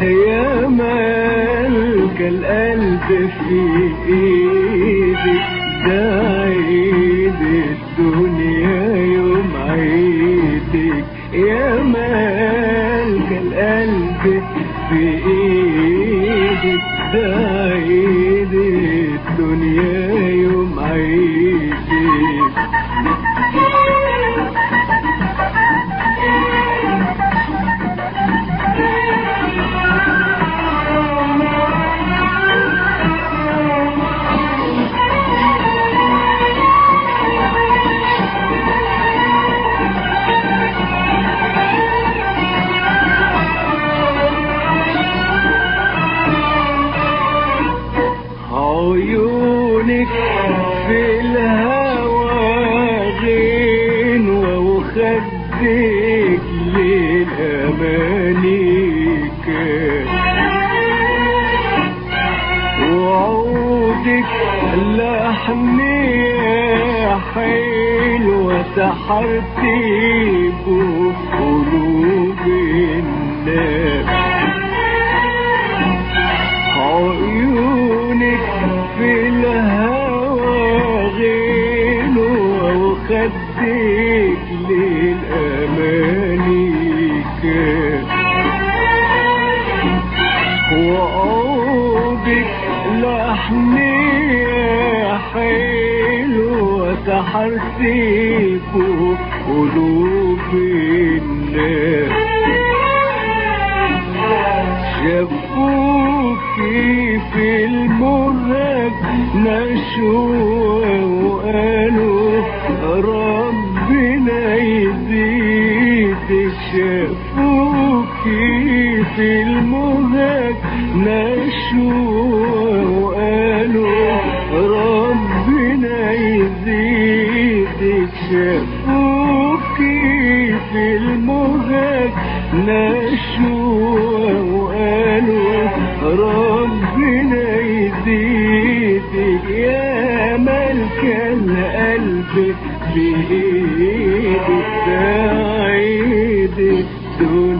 يا مالك القلب في ايدك ده عيد الدنيا يوم عيدك يا مالك القلب في ايدك ده عيد الدنيا يوم عيدك عيونك في الهوى غنوة وخدك للأمانيك وعودك لحنية حلوة سحرتي بقلوب الناس عيونك في الهوى غنوة وخدك للأمانيك وعودك لحنية حلوة سحرتي قلوب الناس شافوكي في المرهج نشوة وقالوا ربنا يزيدك شافوكي في المرهج نشوة وقالوا ربنا يزيدك شافوكي في المرهج نشوة وقالوا ربنا يزيدك يا ملك القلب بإيدك سعيد الدنيا